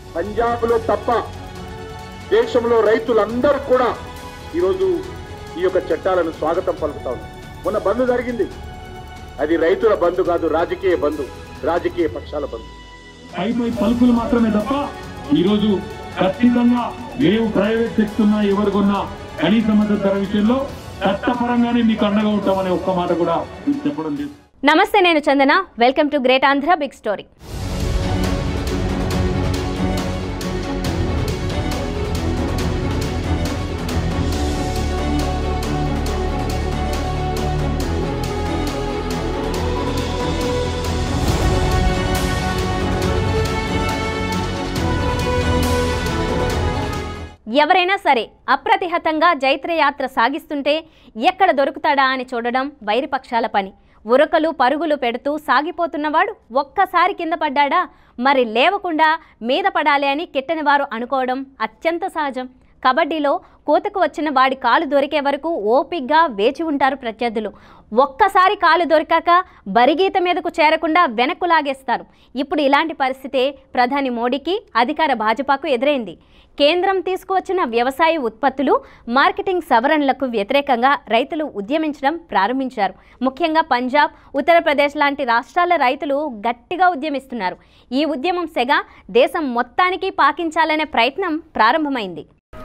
పంజాబ్లో తప్ప దేశంలో రైతులందరూ కూడా ఈరోజు ఈ యొక్క చట్టాలను స్వాగతం పలుకుతా ఉన్నారు మొన్న బంద్ జరిగింది అది రైతుల బంధు కాదు రాజకీయ బంధు రాజకీయ పక్షాల బంధు పై పై పలుకులు మాత్రమే తప్ప ఈరోజు ఖచ్చితంగా లేవు ప్రైవేట్ సెక్టర్ ఉన్నా ఎవరికొన్నా కనీస మద్దతు ధర విషయంలో చట్టపరంగానే మీకు అండగా ఉంటామనే ఒక్క మాట కూడా మీకు చెప్పడం లేదు నమస్తే నేను Chandana welcome to great Andhra big story ఎవరైనా సరే అప్రతిహతంగా జైత్రయాత్ర సాగిస్తుంటే ఎక్కడ దొరుకుతాడా అని చూడడం వైరిపక్షాల పని ఉరకలు పరుగులు పెడుతూ సాగిపోతున్నవాడు ఒక్కసారి కింద పడ్డాడా మరి లేవకుండా మీద పడాలి అని కిట్టని వారు అనుకోవడం అత్యంత సహజం కబడ్డీలో కోతకు వచ్చిన వాడి కాలు దొరికే వరకు ఓపిగ్గా వేచి ఉంటారు ప్రత్యర్థులు ఒక్కసారి కాలు దొరికాక బరిగీత మీదకు చేరకుండా వెనక్కు లాగేస్తారు ఇప్పుడు ఇలాంటి పరిస్థితే ప్రధాని మోడీకి అధికార భాజపాకు ఎదురైంది కేంద్రం తీసుకువచ్చిన వ్యవసాయ ఉత్పత్తులు మార్కెటింగ్ సవరణలకు వ్యతిరేకంగా రైతులు ఉద్యమించడం ప్రారంభించారు ముఖ్యంగా పంజాబ్ ఉత్తరప్రదేశ్ లాంటి రాష్ట్రాల రైతులు గట్టిగా ఉద్యమిస్తున్నారు ఈ ఉద్యమం సెగ దేశం మొత్తానికి పాకించాలనే ప్రయత్నం ప్రారంభమైంది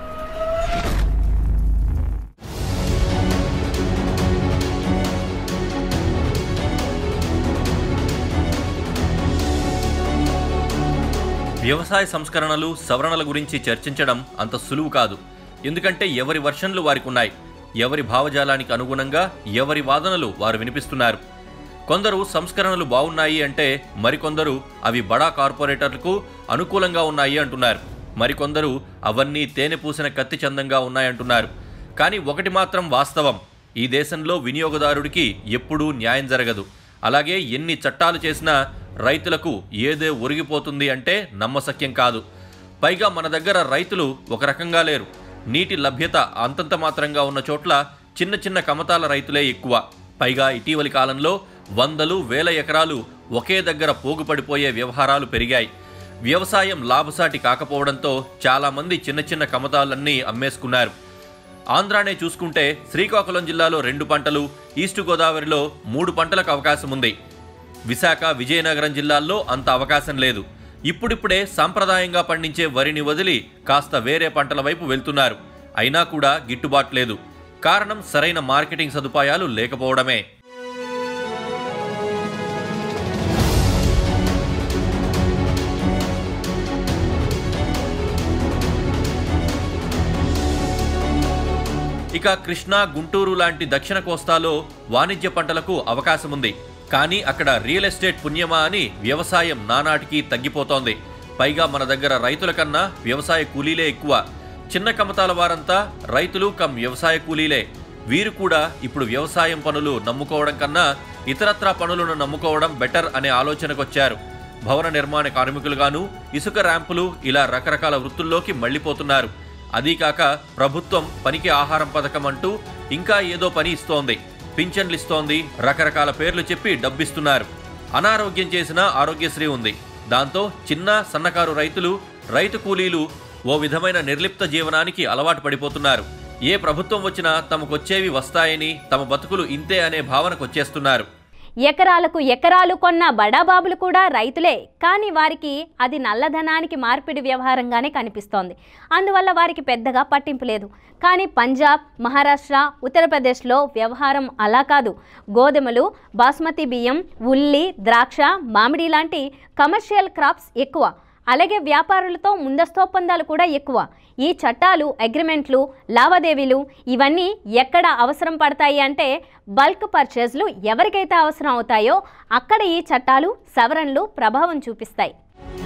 వ్యవసాయ సంస్కరణలు సవరణల గురించి చర్చించడం అంత సులువు కాదు ఎందుకంటే ఎవరి వర్షన్లు వారికి ఉన్నాయి ఎవరి భావజాలానికి అనుగుణంగా ఎవరి వాదనలు వారు వినిపిస్తున్నారు కొందరు సంస్కరణలు బాగున్నాయి అంటే మరికొందరు అవి బడా కార్పొరేటర్లకు అనుకూలంగా ఉన్నాయి అంటున్నారు మరికొందరు అవన్నీ తేనె పూసిన కత్తి చందంగా ఉన్నాయంటున్నారు కానీ ఒకటి మాత్రం వాస్తవం ఈ దేశంలో వినియోగదారుడికి ఎప్పుడూ న్యాయం జరగదు అలాగే ఎన్ని చట్టాలు చేసినా రైతులకు ఏదే ఒరిగిపోతుంది అంటే నమ్మశక్యం కాదు పైగా మన దగ్గర రైతులు ఒక రకంగా లేరు నీటి లభ్యత అంతంత మాత్రంగా ఉన్న చోట్ల చిన్న చిన్న కమతాల రైతులే ఎక్కువ పైగా ఇటీవలి కాలంలో వందలు వేల ఎకరాలు ఒకే దగ్గర పోగుపడిపోయే వ్యవహారాలు పెరిగాయి వ్యవసాయం లాభసాటి కాకపోవడంతో చాలామంది చిన్న చిన్న కమతాలన్నీ అమ్మేసుకున్నారు ఆంధ్రానే చూసుకుంటే శ్రీకాకుళం జిల్లాలో రెండు పంటలు ఈస్ట్ గోదావరిలో మూడు పంటలకు అవకాశం ఉంది విశాఖ విజయనగరం జిల్లాల్లో అంత అవకాశం లేదు ఇప్పుడిప్పుడే సాంప్రదాయంగా పండించే వరిని వదిలి కాస్త వేరే పంటల వైపు వెళ్తున్నారు అయినా కూడా గిట్టుబాటు లేదు కారణం సరైన మార్కెటింగ్ సదుపాయాలు లేకపోవడమే ఇక కృష్ణా గుంటూరు లాంటి దక్షిణ కోస్తాలో వాణిజ్య పంటలకు అవకాశం ఉంది కానీ అక్కడ రియల్ ఎస్టేట్ పుణ్యమా అని వ్యవసాయం నానాటికి తగ్గిపోతోంది పైగా మన దగ్గర రైతుల కన్నా వ్యవసాయ కూలీలే ఎక్కువ చిన్న కమతాల వారంతా రైతులు కమ్ వ్యవసాయ కూలీలే వీరు కూడా ఇప్పుడు వ్యవసాయం పనులు నమ్ముకోవడం కన్నా ఇతరత్రా పనులను నమ్ముకోవడం బెటర్ అనే ఆలోచనకొచ్చారు భవన నిర్మాణ కార్మికులుగాను ఇసుక ర్యాంపులు ఇలా రకరకాల వృత్తుల్లోకి మళ్లిపోతున్నారు అదీకాక ప్రభుత్వం పనికి ఆహారం పథకం అంటూ ఇంకా ఏదో పని ఇస్తోంది పింఛన్లు ఇస్తోంది రకరకాల పేర్లు చెప్పి డబ్బిస్తున్నారు అనారోగ్యం చేసిన ఆరోగ్యశ్రీ ఉంది దాంతో చిన్న సన్నకారు రైతులు రైతు కూలీలు ఓ విధమైన నిర్లిప్త జీవనానికి అలవాటు పడిపోతున్నారు ఏ ప్రభుత్వం వచ్చినా తమకొచ్చేవి వస్తాయని తమ బతుకులు ఇంతే అనే భావనకొచ్చేస్తున్నారు ఎకరాలకు ఎకరాలు కొన్న బడాబాబులు కూడా రైతులే కానీ వారికి అది నల్లధనానికి మార్పిడి వ్యవహారంగానే కనిపిస్తోంది అందువల్ల వారికి పెద్దగా పట్టింపు లేదు కానీ పంజాబ్ మహారాష్ట్ర ఉత్తరప్రదేశ్లో వ్యవహారం అలా కాదు గోధుమలు బాస్మతి బియ్యం ఉల్లి ద్రాక్ష మామిడి లాంటి కమర్షియల్ క్రాప్స్ ఎక్కువ అలాగే వ్యాపారులతో ముందస్తు ఒప్పందాలు కూడా ఎక్కువ ఈ చట్టాలు అగ్రిమెంట్లు లావాదేవీలు ఇవన్నీ ఎక్కడ అవసరం పడతాయి అంటే బల్క్ పర్చేజ్లు ఎవరికైతే అవసరం అవుతాయో అక్కడ ఈ చట్టాలు సవరణలు ప్రభావం చూపిస్తాయి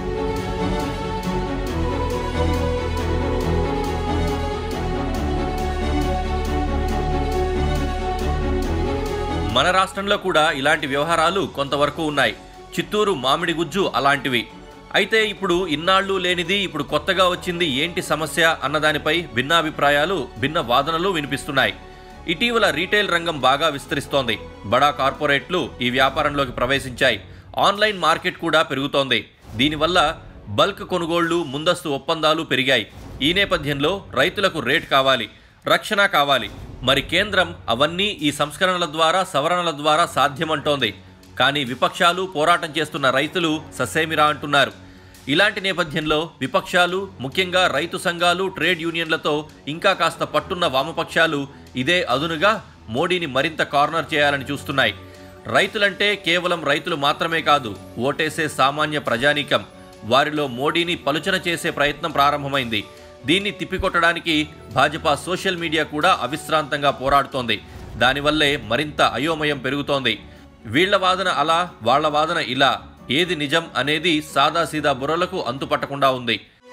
మన రాష్ట్రంలో కూడా ఇలాంటి వ్యవహారాలు కొంతవరకు ఉన్నాయి చిత్తూరు మామిడి గుజ్జు అలాంటివి అయితే ఇప్పుడు ఇన్నాళ్ళు లేనిది ఇప్పుడు కొత్తగా వచ్చింది ఏంటి సమస్య అన్నదానిపై భిన్నాభిప్రాయాలు భిన్న వాదనలు వినిపిస్తున్నాయి ఇటీవల రీటైల్ రంగం బాగా విస్తరిస్తోంది బడా కార్పొరేట్లు ఈ వ్యాపారంలోకి ప్రవేశించాయి ఆన్లైన్ మార్కెట్ కూడా పెరుగుతోంది దీనివల్ల బల్క్ కొనుగోళ్లు ముందస్తు ఒప్పందాలు పెరిగాయి ఈ నేపథ్యంలో రైతులకు రేట్ కావాలి రక్షణ కావాలి మరి కేంద్రం అవన్నీ ఈ సంస్కరణల ద్వారా సవరణల ద్వారా సాధ్యమంటోంది కానీ విపక్షాలు పోరాటం చేస్తున్న రైతులు ససేమిరా అంటున్నారు ఇలాంటి నేపథ్యంలో విపక్షాలు ముఖ్యంగా రైతు సంఘాలు ట్రేడ్ యూనియన్లతో ఇంకా కాస్త పట్టున్న వామపక్షాలు ఇదే అదునుగా మోడీని మరింత కార్నర్ చేయాలని చూస్తున్నాయి రైతులంటే కేవలం రైతులు మాత్రమే కాదు ఓటేసే సామాన్య ప్రజానీకం వారిలో మోడీని పలుచన చేసే ప్రయత్నం ప్రారంభమైంది దీన్ని తిప్పికొట్టడానికి భాజపా సోషల్ మీడియా కూడా అవిశ్రాంతంగా పోరాడుతోంది దానివల్లే మరింత అయోమయం పెరుగుతోంది వీళ్ల వాదన అలా వాళ్ల వాదన ఇలా ఏది నిజం అనేది సాదాసీదా బుర్రలకు అంతుపట్టకుండా ఉంది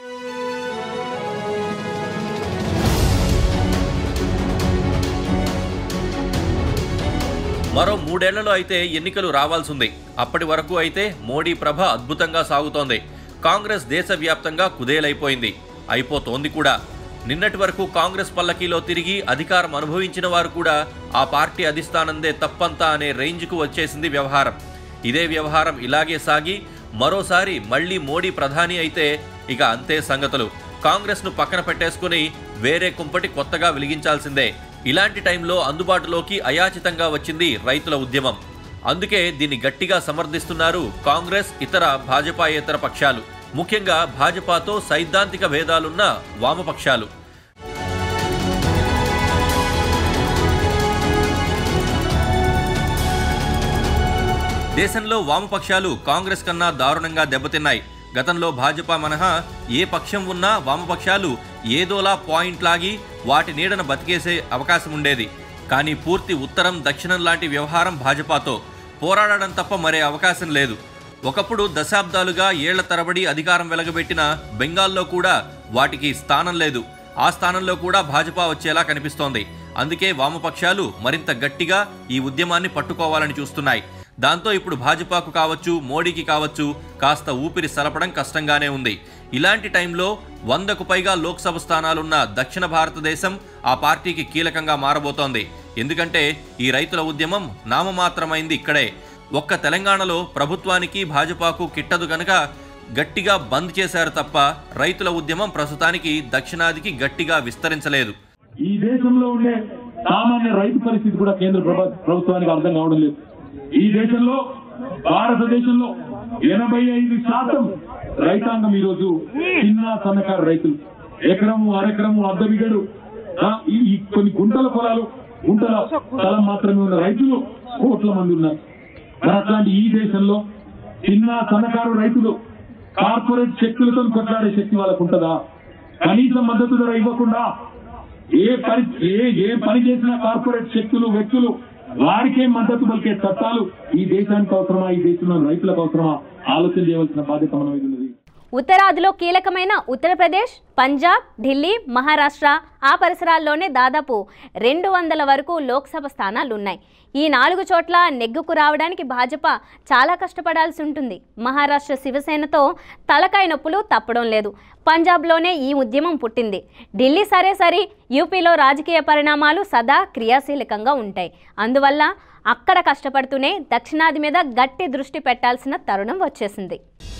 మరో మూడేళ్లలో అయితే ఎన్నికలు రావాల్సింది అప్పటి వరకు అయితే మోడీ ప్రభ అద్భుతంగా సాగుతోంది కాంగ్రెస్ దేశవ్యాప్తంగా కుదేలైపోయింది అయిపోతోంది కూడా నిన్నటి వరకు కాంగ్రెస్ పల్లకీలో తిరిగి అధికారం అనుభవించిన వారు కూడా ఆ పార్టీ అధిష్టానందే తప్పంతా అనే రేంజ్కు వచ్చేసింది వ్యవహారం ఇదే వ్యవహారం ఇలాగే సాగి మరోసారి మళ్లీ మోడీ ప్రధాని అయితే ఇక అంతే సంగతులు కాంగ్రెస్ను పక్కన పెట్టేసుకుని వేరే కుంపటి కొత్తగా వెలిగించాల్సిందే ఇలాంటి టైంలో అందుబాటులోకి అయాచితంగా వచ్చింది రైతుల ఉద్యమం అందుకే దీన్ని గట్టిగా సమర్థిస్తున్నారు కాంగ్రెస్ ఇతర భాజపాయేతర పక్షాలు ముఖ్యంగా భాజపాతో సైద్ధాంతిక భేదాలున్న వామపక్షాలు దేశంలో వామపక్షాలు కాంగ్రెస్ కన్నా దారుణంగా దెబ్బతిన్నాయి గతంలో భాజపా మనహా ఏ పక్షం ఉన్నా వామపక్షాలు ఏదోలా పాయింట్ లాగి వాటి నీడన బతికేసే అవకాశం ఉండేది కానీ పూర్తి ఉత్తరం దక్షిణం లాంటి వ్యవహారం భాజపాతో పోరాడడం తప్ప మరే అవకాశం లేదు ఒకప్పుడు దశాబ్దాలుగా ఏళ్ల తరబడి అధికారం వెలగబెట్టిన బెంగాల్లో కూడా వాటికి స్థానం లేదు ఆ స్థానంలో కూడా భాజపా వచ్చేలా కనిపిస్తోంది అందుకే వామపక్షాలు మరింత గట్టిగా ఈ ఉద్యమాన్ని పట్టుకోవాలని చూస్తున్నాయి దాంతో ఇప్పుడు భాజపాకు కావచ్చు మోడీకి కావచ్చు కాస్త ఊపిరి సలపడం కష్టంగానే ఉంది ఇలాంటి టైంలో వందకు పైగా లోక్సభ స్థానాలున్న దక్షిణ భారతదేశం ఆ పార్టీకి కీలకంగా మారబోతోంది ఎందుకంటే ఈ రైతుల ఉద్యమం నామమాత్రమైంది ఇక్కడే ఒక్క తెలంగాణలో ప్రభుత్వానికి భాజపాకు కిట్టదు గనక గట్టిగా బంద్ చేశారు తప్ప రైతుల ఉద్యమం ప్రస్తుతానికి దక్షిణాదికి గట్టిగా విస్తరించలేదు ఈ దేశంలో ఉండే సామాన్య రైతు పరిస్థితి కూడా కేంద్ర ప్రభ- ప్రభుత్వానికి అర్థం కావడం లేదు ఈ దేశంలో భారతదేశంలో ఎనభై ఐదు శాతం రైతాంగం ఈ రోజు చిన్న సన్నకారు రైతులు ఎకరము అరెకరము అర్ధ బిగడు ఆ, ఈ ఈ కొన్ని గుంటల పొలాలు గుంటల స్థలం మాత్రమే ఉన్న రైతులు కోట్ల మంది ఉన్నారు మరి అట్లాంటి ఈ దేశంలో చిన్న సన్నకారు రైతులు కార్పొరేట్ శక్తులతో కొట్లాడే శక్తి వాళ్ళకు ఉంటుందా కనీస మద్దతు ధర ఇవ్వకుండా ఏ పని ఏ ఏ పని చేసిన కార్పొరేట్ శక్తులు వ్యక్తులు వారికే మద్దతు పలికే చట్టాలు ఈ దేశానికి అవసరమా ఈ దేశంలో రైతులకు అవసరమా ఆలోచన చేయవలసిన బాధ్యత మన మీద ఉన్నది ఉత్తరాదిలో కీలకమైన ఉత్తరప్రదేశ్ పంజాబ్ ఢిల్లీ మహారాష్ట్ర ఆ పరిసరాల్లోనే దాదాపు రెండు వందల వరకు లోక్సభ స్థానాలు ఉన్నాయి ఈ నాలుగు చోట్ల నెగ్గుకు రావడానికి భాజపా చాలా కష్టపడాల్సి ఉంటుంది మహారాష్ట్ర శివసేనతో తలకాయ నొప్పులు తప్పడం లేదు పంజాబ్లోనే ఈ ఉద్యమం పుట్టింది ఢిల్లీ సరే సరి యూపీలో రాజకీయ పరిణామాలు సదా క్రియాశీలకంగా ఉంటాయి అందువల్ల అక్కడ కష్టపడుతూనే దక్షిణాది మీద గట్టి దృష్టి పెట్టాల్సిన తరుణం వచ్చేసింది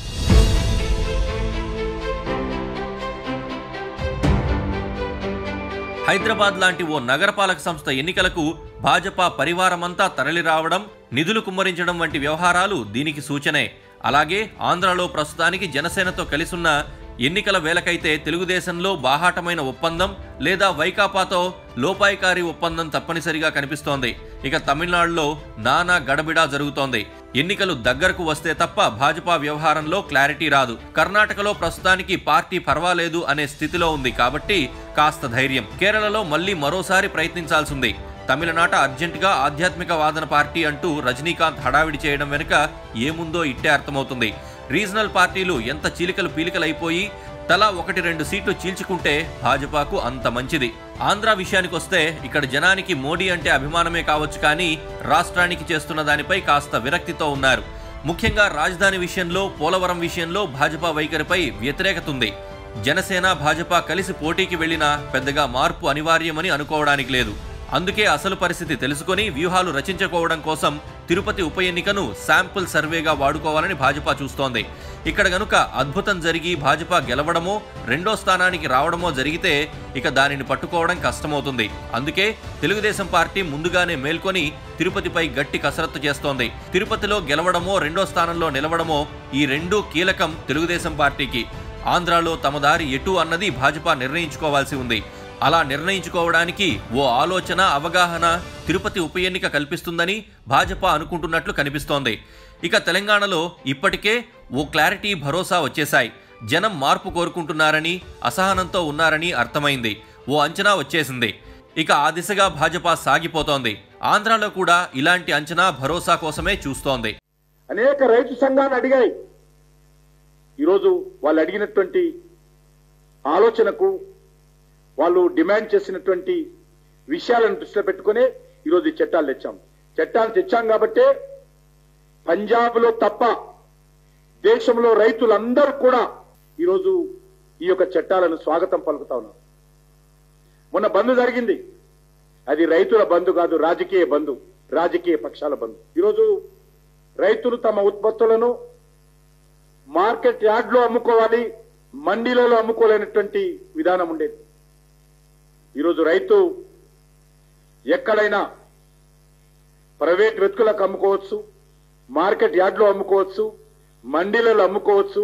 హైదరాబాద్ లాంటి ఓ నగరపాలక సంస్థ ఎన్నికలకు భాజపా పరివారమంతా తరలిరావడం నిధులు కుమ్మరించడం వంటి వ్యవహారాలు దీనికి సూచనే అలాగే ఆంధ్రలో ప్రస్తుతానికి జనసేనతో కలిసున్న ఎన్నికల వేలకైతే తెలుగుదేశంలో బాహాటమైన ఒప్పందం లేదా వైకాపాతో లోపాయికారి ఒప్పందం తప్పనిసరిగా కనిపిస్తోంది ఇక తమిళనాడులో నానా గడబిడా జరుగుతోంది ఎన్నికలు దగ్గరకు వస్తే తప్ప భాజపా వ్యవహారంలో క్లారిటీ రాదు కర్ణాటకలో ప్రస్తుతానికి పార్టీ పర్వాలేదు అనే స్థితిలో ఉంది కాబట్టి కాస్త ధైర్యం కేరళలో మళ్లీ మరోసారి ప్రయత్నించాల్సింది తమిళనాట అర్జెంటుగా ఆధ్యాత్మిక వాదన పార్టీ అంటూ రజనీకాంత్ హడావిడి చేయడం వెనుక ఏముందో ఇట్టే అర్థమవుతుంది రీజనల్ పార్టీలు ఎంత చీలికలు పీలికలైపోయి తలా ఒకటి రెండు సీట్లు చీల్చుకుంటే భాజపాకు అంత మంచిది ఆంధ్ర విషయానికొస్తే ఇక్కడ జనానికి మోడీ అంటే అభిమానమే కావచ్చు కానీ రాష్ట్రానికి చేస్తున్న దానిపై కాస్త విరక్తితో ఉన్నారు ముఖ్యంగా రాజధాని విషయంలో పోలవరం విషయంలో భాజపా వైఖరిపై వ్యతిరేకత ఉంది జనసేన భాజపా కలిసి పోటీకి వెళ్లినా పెద్దగా మార్పు అనివార్యమని అనుకోవడానికి లేదు అందుకే అసలు పరిస్థితి తెలుసుకొని వ్యూహాలు రచించుకోవడం కోసం తిరుపతి ఉప ఎన్నికను శాంపుల్ సర్వేగా వాడుకోవాలని భాజపా చూస్తోంది ఇక్కడ గనుక అద్భుతం జరిగి భాజపా గెలవడమో రెండో స్థానానికి రావడమో జరిగితే ఇక దానిని పట్టుకోవడం కష్టమవుతుంది అందుకే తెలుగుదేశం పార్టీ ముందుగానే మేల్కొని తిరుపతిపై గట్టి కసరత్తు చేస్తోంది తిరుపతిలో గెలవడమో రెండో స్థానంలో నిలవడమో ఈ రెండూ కీలకం తెలుగుదేశం పార్టీకి ఆంధ్రాలో తమ దారి ఎటు అన్నది భాజపా నిర్ణయించుకోవాల్సి ఉంది అలా నిర్ణయించుకోవడానికి ఓ ఆలోచన అవగాహన తిరుపతి ఉప ఎన్నిక కల్పిస్తుందని భాజపా అనుకుంటున్నట్లు కనిపిస్తోంది ఇక తెలంగాణలో ఇప్పటికే ఓ క్లారిటీ భరోసా వచ్చేశాయి జనం మార్పు కోరుకుంటున్నారని అసహనంతో ఉన్నారని అర్థమైంది ఓ అంచనా వచ్చేసింది ఇక ఆ దిశగా భాజపా సాగిపోతోంది ఆంధ్రాలో కూడా ఇలాంటి అంచనా భరోసా కోసమే చూస్తోంది అనేక రైతు సంఘాలు అడిగాయి ఈరోజు వాళ్ళు అడిగినటువంటి ఆలోచనకు వాళ్ళు డిమాండ్ చేసినటువంటి విషయాలను దృష్టిలో పెట్టుకునే ఈరోజు ఈ చట్టాలు తెచ్చాం చట్టాలు తెచ్చాం కాబట్టే పంజాబ్లో తప్ప దేశంలో రైతులందరూ కూడా ఈరోజు ఈ యొక్క చట్టాలను స్వాగతం పలుకుతా ఉన్నారు మొన్న బంద్ జరిగింది అది రైతుల బంధు కాదు రాజకీయ బంధు రాజకీయ పక్షాల బంధు ఈరోజు రైతులు తమ ఉత్పత్తులను మార్కెట్ యార్డ్లో అమ్ముకోవాలి మండీలలో అమ్ముకోలేనటువంటి విధానం ఉండేది ఈరోజు రైతు ఎక్కడైనా ప్రైవేట్ వ్యక్తులకు అమ్ముకోవచ్చు మార్కెట్ యార్డ్లో అమ్ముకోవచ్చు మండీలలో అమ్ముకోవచ్చు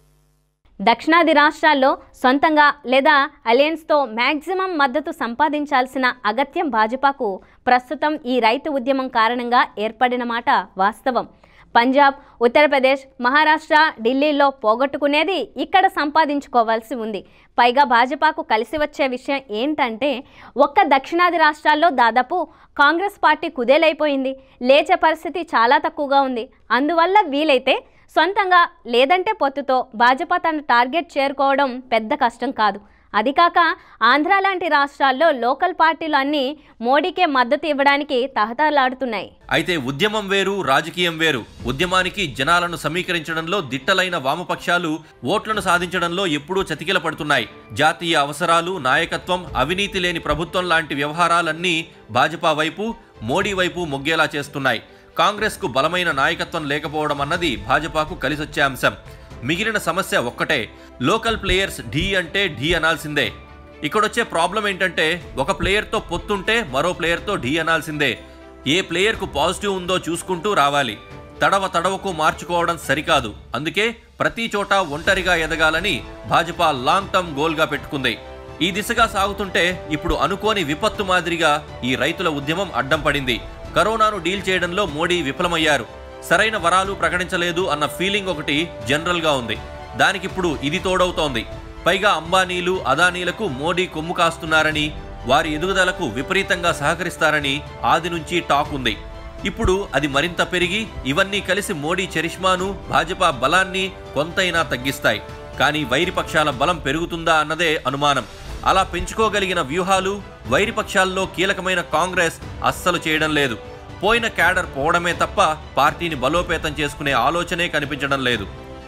దక్షిణాది రాష్ట్రాల్లో సొంతంగా లేదా అలయన్స్తో మ్యాక్సిమం మద్దతు సంపాదించాల్సిన అగత్యం భాజపాకు ప్రస్తుతం ఈ రైతు ఉద్యమం కారణంగా ఏర్పడిన మాట వాస్తవం పంజాబ్ ఉత్తరప్రదేశ్ మహారాష్ట్ర ఢిల్లీలో పోగొట్టుకునేది ఇక్కడ సంపాదించుకోవాల్సి ఉంది పైగా భాజపాకు కలిసి వచ్చే విషయం ఏంటంటే ఒక్క దక్షిణాది రాష్ట్రాల్లో దాదాపు కాంగ్రెస్ పార్టీ కుదేలైపోయింది లేచే పరిస్థితి చాలా తక్కువగా ఉంది అందువల్ల వీలైతే సొంతంగా లేదంటే పొత్తుతో భాజపా తన టార్గెట్ చేరుకోవడం పెద్ద కష్టం కాదు అది కాక ఆంధ్ర లాంటి రాష్ట్రాల్లో లోకల్ పార్టీలు అన్నీ మోడీకే మద్దతు ఇవ్వడానికి తహతలాడుతున్నాయి అయితే ఉద్యమం వేరు రాజకీయం వేరు ఉద్యమానికి జనాలను సమీకరించడంలో దిట్టలైన వామపక్షాలు ఓట్లను సాధించడంలో ఎప్పుడూ చతికిల పడుతున్నాయి జాతీయ అవసరాలు నాయకత్వం అవినీతి లేని ప్రభుత్వం లాంటి వ్యవహారాలన్నీ భాజపా వైపు మోడీ వైపు మొగ్గేలా చేస్తున్నాయి కాంగ్రెస్కు బలమైన నాయకత్వం లేకపోవడం అన్నది భాజపాకు కలిసొచ్చే అంశం మిగిలిన సమస్య ఒక్కటే లోకల్ ప్లేయర్స్ ఢీ అంటే ఢీ అనాల్సిందే ఇక్కడొచ్చే ప్రాబ్లం ఏంటంటే ఒక ప్లేయర్తో పొత్తుంటే మరో ప్లేయర్తో ఢీ అనాల్సిందే ఏ ప్లేయర్కు పాజిటివ్ ఉందో చూసుకుంటూ రావాలి తడవ తడవకు మార్చుకోవడం సరికాదు అందుకే ప్రతి చోట ఒంటరిగా ఎదగాలని భాజపా లాంగ్ టర్మ్ గోల్గా పెట్టుకుంది ఈ దిశగా సాగుతుంటే ఇప్పుడు అనుకోని విపత్తు మాదిరిగా ఈ రైతుల ఉద్యమం అడ్డం పడింది కరోనాను డీల్ చేయడంలో మోడీ విఫలమయ్యారు సరైన వరాలు ప్రకటించలేదు అన్న ఫీలింగ్ ఒకటి జనరల్గా ఉంది దానికిప్పుడు ఇది తోడవుతోంది పైగా అంబానీలు అదానీలకు మోడీ కొమ్ము కాస్తున్నారని వారి ఎదుగుదలకు విపరీతంగా సహకరిస్తారని ఆది నుంచి టాక్ ఉంది ఇప్పుడు అది మరింత పెరిగి ఇవన్నీ కలిసి మోడీ చరిష్మాను భాజపా బలాన్ని కొంతైనా తగ్గిస్తాయి కానీ వైరిపక్షాల బలం పెరుగుతుందా అన్నదే అనుమానం అలా పెంచుకోగలిగిన వ్యూహాలు వైరిపక్షాల్లో కీలకమైన కాంగ్రెస్ అస్సలు చేయడం లేదు పోయిన క్యాడర్ పోవడమే తప్ప పార్టీని బలోపేతం చేసుకునే ఆలోచనే కనిపించడం లేదు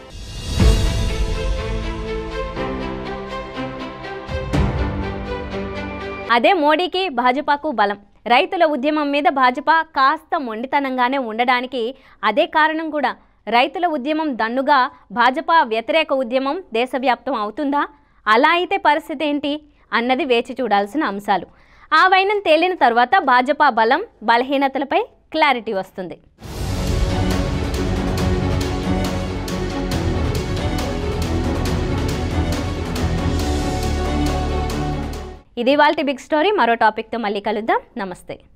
అదే మోడీకి భాజపాకు బలం రైతుల ఉద్యమం మీద భాజపా కాస్త మొండితనంగానే ఉండడానికి అదే కారణం కూడా రైతుల ఉద్యమం దన్నుగా భాజపా వ్యతిరేక ఉద్యమం దేశవ్యాప్తం అవుతుందా అలా అయితే పరిస్థితి ఏంటి అన్నది వేచి చూడాల్సిన అంశాలు ఆ వైనం తేలిన తర్వాత భాజపా బలం బలహీనతలపై క్లారిటీ వస్తుంది ఇది వాళ్ళ బిగ్ స్టోరీ మరో టాపిక్తో మళ్ళీ కలుద్దాం నమస్తే